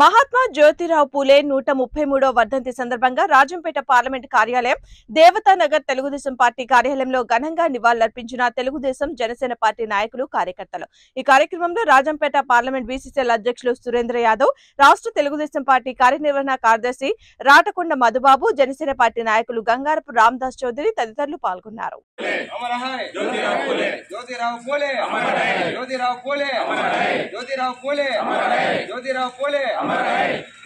మహాత్మా జ్యోతిరావు పూలే నూట ముప్పై మూడో వర్ధంతి సందర్భంగా రాజంపేట పార్లమెంట్ కార్యాలయం దేవతానగర్ తెలుగుదేశం పార్టీ కార్యాలయంలో ఘనంగా నివాళులర్పించిన తెలుగుదేశం జనసేన పార్టీ నాయకులు కార్యకర్తలు ఈ కార్యక్రమంలో రాజంపేట పార్లమెంట్ బీసీసీఎల్ అధ్యక్షులు సురేంద్ర యాదవ్ రాష్ట్ర తెలుగుదేశం పార్టీ కార్యనిర్వహణ కార్యదర్శి రాటకొండ మధుబాబు జనసేన పార్టీ నాయకులు గంగారపు రామదాస్ చౌదరి తదితరులు పాల్గొన్నారు अमर है ज्योतिराव फूले ज्योतिराव फूले अमर है ज्योतिराव फूले अमर है ज्योतिराव फूले अमर है ज्योतिराव फूले अमर है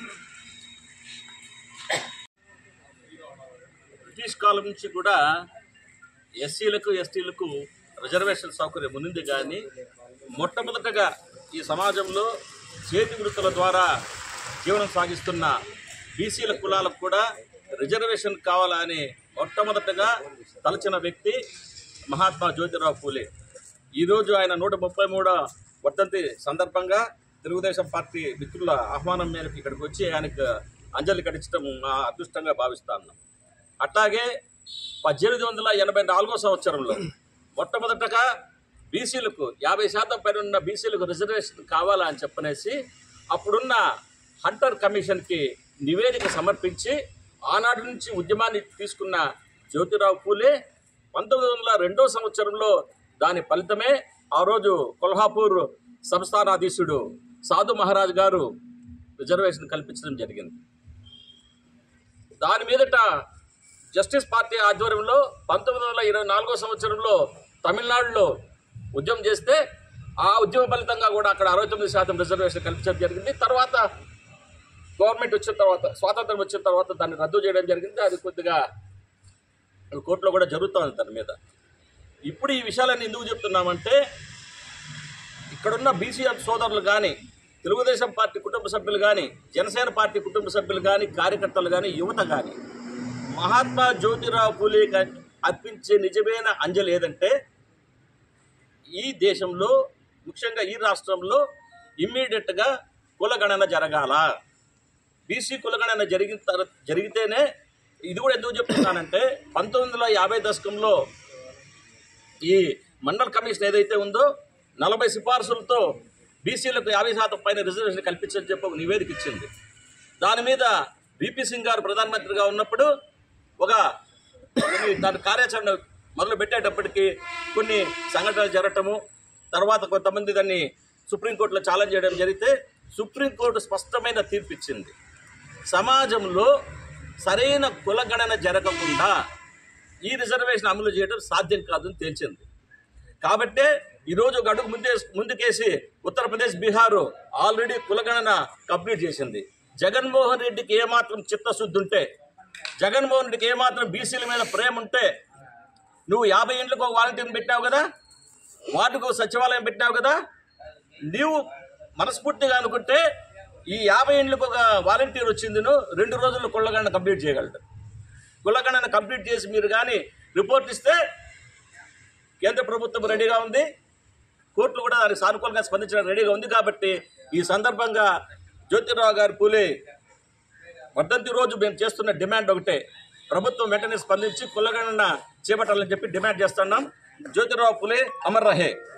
బ్రిటిష్ కాలం నుంచి కూడా ఎస్సీలకు ఎస్టీలకు రిజర్వేషన్ సౌకర్యం ఉన్నింది కానీ మొట్టమొదటగా ఈ సమాజంలో చేతి వృత్తుల ద్వారా జీవనం సాగిస్తున్న బీసీల కులాలకు కూడా రిజర్వేషన్ కావాలని మొట్టమొదటగా తలచిన వ్యక్తి మహాత్మా జ్యోతిరావు పూలే ఈరోజు ఆయన నూట ముప్పై మూడో వర్ధంతి సందర్భంగా తెలుగుదేశం పార్టీ మిత్రుల ఆహ్వానం మేరకు ఇక్కడికి వచ్చి ఆయనకు అంజలి ఘటించడం మా అదృష్టంగా భావిస్తాను అట్లాగే పద్దెనిమిది వందల ఎనభై నాలుగో సంవత్సరంలో మొట్టమొదటగా బీసీలకు యాభై శాతం పైన ఉన్న బీసీలకు రిజర్వేషన్ కావాలా అని చెప్పనేసి అప్పుడున్న హంటర్ కమిషన్కి నివేదిక సమర్పించి ఆనాటి నుంచి ఉద్యమాన్ని తీసుకున్న జ్యోతిరావు పూలే పంతొమ్మిది వందల రెండో సంవత్సరంలో దాని ఫలితమే ఆ రోజు కొల్హాపూర్ సంస్థానాధీశుడు సాధు మహారాజ్ గారు రిజర్వేషన్ కల్పించడం జరిగింది దాని మీదట జస్టిస్ పార్టీ ఆధ్వర్యంలో పంతొమ్మిది వందల ఇరవై నాలుగో సంవత్సరంలో తమిళనాడులో ఉద్యమం చేస్తే ఆ ఉద్యమ ఫలితంగా కూడా అక్కడ అరవై తొమ్మిది శాతం రిజర్వేషన్ కల్పించడం జరిగింది తర్వాత గవర్నమెంట్ వచ్చిన తర్వాత స్వాతంత్రం వచ్చిన తర్వాత దాన్ని రద్దు చేయడం జరిగింది అది కొద్దిగా కోర్టులో కూడా జరుగుతుంది దాని మీద ఇప్పుడు ఈ విషయాలన్నీ ఎందుకు చెప్తున్నామంటే ఇక్కడున్న బీసీ సోదరులు కానీ తెలుగుదేశం పార్టీ కుటుంబ సభ్యులు కానీ జనసేన పార్టీ కుటుంబ సభ్యులు కానీ కార్యకర్తలు కానీ యువత కానీ మహాత్మా జ్యోతిరావు పూలేకి అర్పించే నిజమైన అంజలి ఏదంటే ఈ దేశంలో ముఖ్యంగా ఈ రాష్ట్రంలో ఇమ్మీడియట్గా కులగణన జరగాల బీసీ కులగణన జరిగిన తర- జరిగితేనే ఇది కూడా ఎందుకు చెప్తున్నానంటే పంతొమ్మిది వందల యాభై దశకంలో ఈ మండల్ కమిషన్ ఏదైతే ఉందో నలభై సిఫార్సులతో బీసీలకు యాభై శాతం పైన రిజర్వేషన్ కల్పించని చెప్పి ఒక నివేదిక ఇచ్చింది దాని మీద బీపీ సింగ్ గారు ప్రధానమంత్రిగా ఉన్నప్పుడు ఒక కొన్ని దాని కార్యాచరణ మొదలు పెట్టేటప్పటికి కొన్ని సంఘటనలు జరగటము తర్వాత కొంతమంది దాన్ని సుప్రీంకోర్టులో ఛాలెంజ్ చేయడం జరిగితే సుప్రీంకోర్టు స్పష్టమైన తీర్పు ఇచ్చింది సమాజంలో సరైన కులగణన జరగకుండా ఈ రిజర్వేషన్ అమలు చేయడం సాధ్యం కాదని తేల్చింది కాబట్టే ఈరోజు ఒక అడుగు ముందే ముందుకేసి ఉత్తరప్రదేశ్ బీహారు ఆల్రెడీ కులగణన కంప్లీట్ చేసింది జగన్మోహన్ రెడ్డికి ఏమాత్రం చిత్తశుద్ధి ఉంటే జగన్మోహన్ రెడ్డికి ఏమాత్రం బీసీల మీద ప్రేమ ఉంటే నువ్వు యాభై ఇండ్లకు ఒక వాలంటీర్ని పెట్టావు కదా వార్డుకు ఒక సచివాలయం పెట్టావు కదా నీవు మనస్ఫూర్తిగా అనుకుంటే ఈ యాభై ఇండ్లకు ఒక వాలంటీర్ వచ్చిందిను రెండు రోజుల్లో కులగణన కంప్లీట్ చేయగలడు కులగణన కంప్లీట్ చేసి మీరు కానీ రిపోర్ట్ ఇస్తే కేంద్ర ప్రభుత్వం రెడీగా ఉంది కోర్టులు కూడా దానికి సానుకూలంగా స్పందించడానికి రెడీగా ఉంది కాబట్టి ఈ సందర్భంగా జ్యోతిరావు గారి పూలే వర్ధంతి రోజు మేము చేస్తున్న డిమాండ్ ఒకటే ప్రభుత్వం వెంటనే స్పందించి కులగణన చేపట్టాలని చెప్పి డిమాండ్ చేస్తున్నాం జ్యోతిరావు పూలే అమర్ రహే